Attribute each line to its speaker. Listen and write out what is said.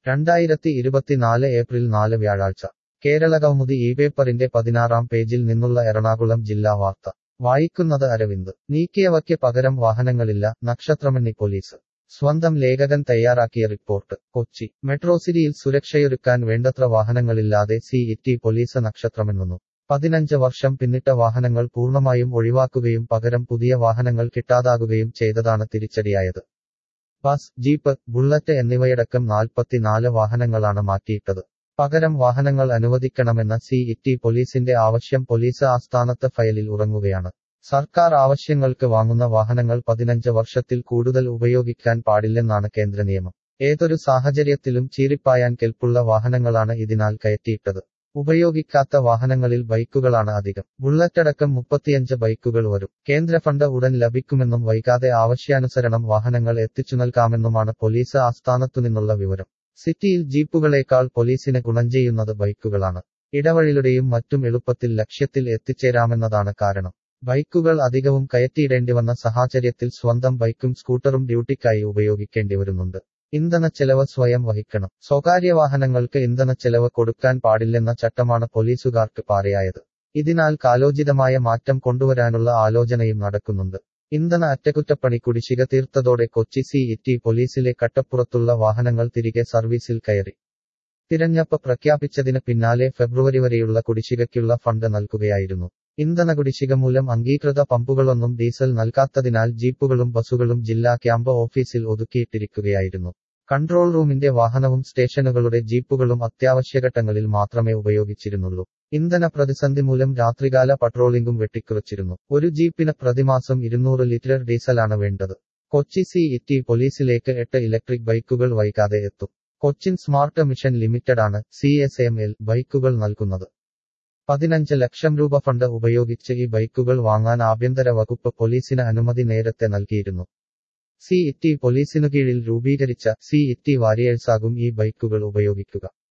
Speaker 1: രണ്ടായിരത്തി ഇരുപത്തിനാല് ഏപ്രിൽ നാല് വ്യാഴാഴ്ച കേരളകൗമുദി ഈ പേപ്പറിന്റെ പതിനാറാം പേജിൽ നിന്നുള്ള എറണാകുളം ജില്ലാ വാർത്ത വായിക്കുന്നത് അരവിന്ദ് നീക്കിയവയ്ക്ക് പകരം വാഹനങ്ങളില്ല നക്ഷത്രമണ്ണി പോലീസ് സ്വന്തം ലേഖകൻ തയ്യാറാക്കിയ റിപ്പോർട്ട് കൊച്ചി മെട്രോ സിറ്റിയിൽ സുരക്ഷയൊരുക്കാൻ വേണ്ടത്ര വാഹനങ്ങളില്ലാതെ സി ഇറ്റി പോലീസ് നക്ഷത്രമെന്നുന്നു പതിനഞ്ച് വർഷം പിന്നിട്ട വാഹനങ്ങൾ പൂർണ്ണമായും ഒഴിവാക്കുകയും പകരം പുതിയ വാഹനങ്ങൾ കിട്ടാതാകുകയും ചെയ്തതാണ് തിരിച്ചടിയായത് ബസ് ജീപ്പ് ബുള്ളറ്റ് എന്നിവയടക്കം നാൽപ്പത്തിനാല് വാഹനങ്ങളാണ് മാറ്റിയിട്ടത് പകരം വാഹനങ്ങൾ അനുവദിക്കണമെന്ന സി ഇറ്റി പോലീസിന്റെ ആവശ്യം പോലീസ് ആസ്ഥാനത്ത് ഫയലിൽ ഉറങ്ങുകയാണ് സർക്കാർ ആവശ്യങ്ങൾക്ക് വാങ്ങുന്ന വാഹനങ്ങൾ പതിനഞ്ച് വർഷത്തിൽ കൂടുതൽ ഉപയോഗിക്കാൻ പാടില്ലെന്നാണ് കേന്ദ്ര നിയമം ഏതൊരു സാഹചര്യത്തിലും ചീറിപ്പായാൻ കെൽപ്പുള്ള വാഹനങ്ങളാണ് ഇതിനാൽ കയറ്റിയിട്ടത് ഉപയോഗിക്കാത്ത വാഹനങ്ങളിൽ ബൈക്കുകളാണ് അധികം ബുള്ളറ്റടക്കം മുപ്പത്തിയഞ്ച് ബൈക്കുകൾ വരും കേന്ദ്ര ഫണ്ട് ഉടൻ ലഭിക്കുമെന്നും വൈകാതെ ആവശ്യാനുസരണം വാഹനങ്ങൾ എത്തിച്ചു നൽകാമെന്നുമാണ് പോലീസ് ആസ്ഥാനത്തുനിന്നുള്ള വിവരം സിറ്റിയിൽ ജീപ്പുകളേക്കാൾ പോലീസിന് ഗുണം ചെയ്യുന്നത് ബൈക്കുകളാണ് ഇടവഴികളുടെയും മറ്റും എളുപ്പത്തിൽ ലക്ഷ്യത്തിൽ എത്തിച്ചേരാമെന്നതാണ് കാരണം ബൈക്കുകൾ അധികവും കയറ്റിയിടേണ്ടി വന്ന സാഹചര്യത്തിൽ സ്വന്തം ബൈക്കും സ്കൂട്ടറും ഡ്യൂട്ടിക്കായി ഉപയോഗിക്കേണ്ടി വരുന്നുണ്ട് ഇന്ധന ചെലവ് സ്വയം വഹിക്കണം സ്വകാര്യ വാഹനങ്ങൾക്ക് ഇന്ധന ചെലവ് കൊടുക്കാൻ പാടില്ലെന്ന ചട്ടമാണ് പോലീസുകാർക്ക് പാറയായത് ഇതിനാൽ കാലോചിതമായ മാറ്റം കൊണ്ടുവരാനുള്ള ആലോചനയും നടക്കുന്നുണ്ട് ഇന്ധന അറ്റകുറ്റപ്പണി കുടിശ്ശിക തീർത്തതോടെ കൊച്ചി സി ഇറ്റി പോലീസിലെ കട്ടപ്പുറത്തുള്ള വാഹനങ്ങൾ തിരികെ സർവീസിൽ കയറി തിരഞ്ഞെടുപ്പ് പ്രഖ്യാപിച്ചതിന് പിന്നാലെ ഫെബ്രുവരി വരെയുള്ള കുടിശ്ശികയ്ക്കുള്ള ഫണ്ട് നൽകുകയായിരുന്നു ഇന്ധന കുടിശ്ശിക മൂലം അംഗീകൃത പമ്പുകളൊന്നും ഡീസൽ നൽകാത്തതിനാൽ ജീപ്പുകളും ബസുകളും ജില്ലാ ക്യാമ്പ് ഓഫീസിൽ ഒതുക്കിയിട്ടിരിക്കുകയായിരുന്നു കൺട്രോൾ റൂമിന്റെ വാഹനവും സ്റ്റേഷനുകളുടെ ജീപ്പുകളും അത്യാവശ്യഘട്ടങ്ങളിൽ മാത്രമേ ഉപയോഗിച്ചിരുന്നുള്ളൂ ഇന്ധന പ്രതിസന്ധി മൂലം രാത്രികാല പട്രോളിംഗും വെട്ടിക്കുറച്ചിരുന്നു ഒരു ജീപ്പിന് പ്രതിമാസം ഇരുന്നൂറ് ലിറ്റർ ഡീസലാണ് വേണ്ടത് കൊച്ചി സി ഇറ്റി പോലീസിലേക്ക് എട്ട് ഇലക്ട്രിക് ബൈക്കുകൾ വൈകാതെ എത്തും കൊച്ചിൻ സ്മാർട്ട് മിഷൻ ലിമിറ്റഡാണ് സി എസ് എം എൽ ബൈക്കുകൾ നൽകുന്നത് പതിനഞ്ച് ലക്ഷം രൂപ ഫണ്ട് ഉപയോഗിച്ച് ഈ ബൈക്കുകൾ വാങ്ങാൻ ആഭ്യന്തര വകുപ്പ് പോലീസിന് അനുമതി നേരത്തെ നൽകിയിരുന്നു സി ഇറ്റി പോലീസിനു കീഴിൽ രൂപീകരിച്ച സി ഇറ്റി വാരിയേഴ്സാകും ഈ ബൈക്കുകൾ ഉപയോഗിക്കുക